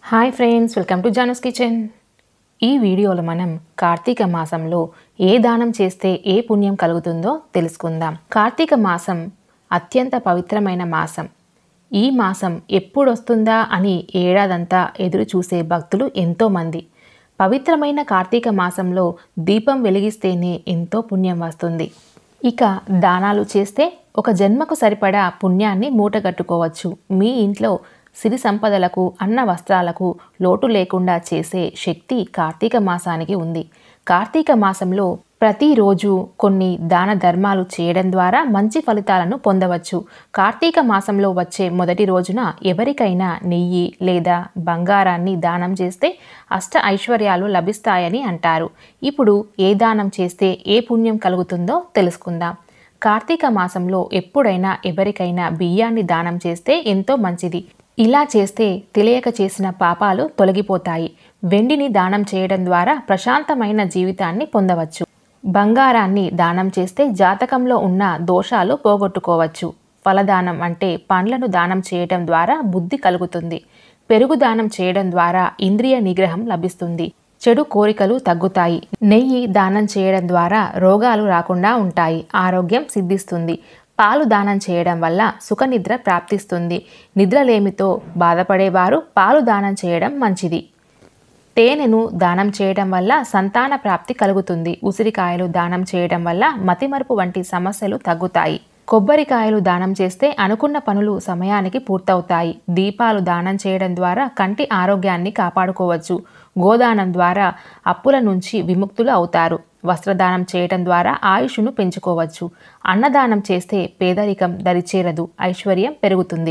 hi friends welcome to జానస్ kitchen ఈ వీడియోలో మనం కార్తీక మాసంలో ఏ దానం చేస్తే ఏ పుణ్యం కలుగుతుందో తెలుసుకుందాం కార్తీక మాసం అత్యంత పవిత్రమైన మాసం ఈ మాసం ఎప్పుడు వస్తుందా అని ఏడాదంతా ఎదురు చూసే భక్తులు ఎంతోమంది పవిత్రమైన కార్తీక మాసంలో దీపం వెలిగిస్తేనే ఎంతో పుణ్యం వస్తుంది ఇక దానాలు చేస్తే ఒక జన్మకు సరిపడా పుణ్యాన్ని మూటగట్టుకోవచ్చు మీ ఇంట్లో సిరి సంపదలకు అన్న వస్త్రాలకు లోటు లేకుండా చేసే శక్తి కార్తీక మాసానికి ఉంది కార్తీక మాసంలో ప్రతిరోజు కొన్ని దాన ధర్మాలు చేయడం ద్వారా మంచి ఫలితాలను పొందవచ్చు కార్తీక మాసంలో వచ్చే మొదటి రోజున ఎవరికైనా నెయ్యి లేదా బంగారాన్ని దానం చేస్తే అష్ట ఐశ్వర్యాలు లభిస్తాయని అంటారు ఇప్పుడు ఏ దానం చేస్తే ఏ పుణ్యం కలుగుతుందో తెలుసుకుందాం కార్తీక మాసంలో ఎప్పుడైనా ఎవరికైనా బియ్యాన్ని దానం చేస్తే ఎంతో మంచిది ఇలా చేస్తే తెలియక చేసిన పాపాలు తొలగిపోతాయి వెండిని దానం చేయడం ద్వారా ప్రశాంతమైన జీవితాన్ని పొందవచ్చు బంగారాన్ని దానం చేస్తే జాతకంలో ఉన్న దోషాలు పోగొట్టుకోవచ్చు ఫలదానం అంటే పండ్లను దానం చేయడం ద్వారా బుద్ధి కలుగుతుంది పెరుగు దానం చేయడం ద్వారా ఇంద్రియ నిగ్రహం లభిస్తుంది చెడు కోరికలు తగ్గుతాయి నెయ్యి దానం చేయడం ద్వారా రోగాలు రాకుండా ఉంటాయి ఆరోగ్యం సిద్ధిస్తుంది పాలు దానం చేయడం వల్ల సుఖనిద్ర ప్రాప్తిస్తుంది నిద్రలేమితో బాధపడేవారు పాలు దానం చేయడం మంచిది తేనెను దానం చేయడం వల్ల సంతాన ప్రాప్తి కలుగుతుంది ఉసిరికాయలు దానం చేయడం వల్ల మతిమరుపు వంటి సమస్యలు తగ్గుతాయి కొబ్బరికాయలు దానం చేస్తే అనుకున్న పనులు సమయానికి పూర్తవుతాయి దీపాలు దానం చేయడం ద్వారా కంటి ఆరోగ్యాన్ని కాపాడుకోవచ్చు గోదానం ద్వారా అప్పుల నుంచి విముక్తులు అవుతారు వస్త్రదానం చేయడం ద్వారా ఆయుషును పెంచుకోవచ్చు అన్నదానం చేస్తే పేదరికం దరిచేరదు ఐశ్వర్యం పెరుగుతుంది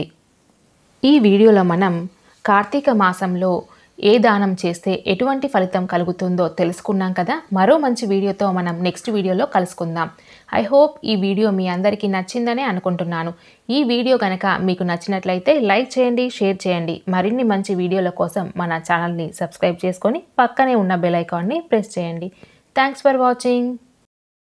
ఈ వీడియోలో మనం కార్తీక మాసంలో ఏ దానం చేస్తే ఎటువంటి ఫలితం కలుగుతుందో తెలుసుకున్నాం కదా మరో మంచి వీడియోతో మనం నెక్స్ట్ వీడియోలో కలుసుకుందాం ఐ హోప్ ఈ వీడియో మీ అందరికీ నచ్చిందనే అనుకుంటున్నాను ఈ వీడియో కనుక మీకు నచ్చినట్లయితే లైక్ చేయండి షేర్ చేయండి మరిన్ని మంచి వీడియోల కోసం మన ఛానల్ని సబ్స్క్రైబ్ చేసుకొని పక్కనే ఉన్న బెల్ ఐకాన్ని ప్రెస్ చేయండి థ్యాంక్స్ ఫర్ వాచింగ్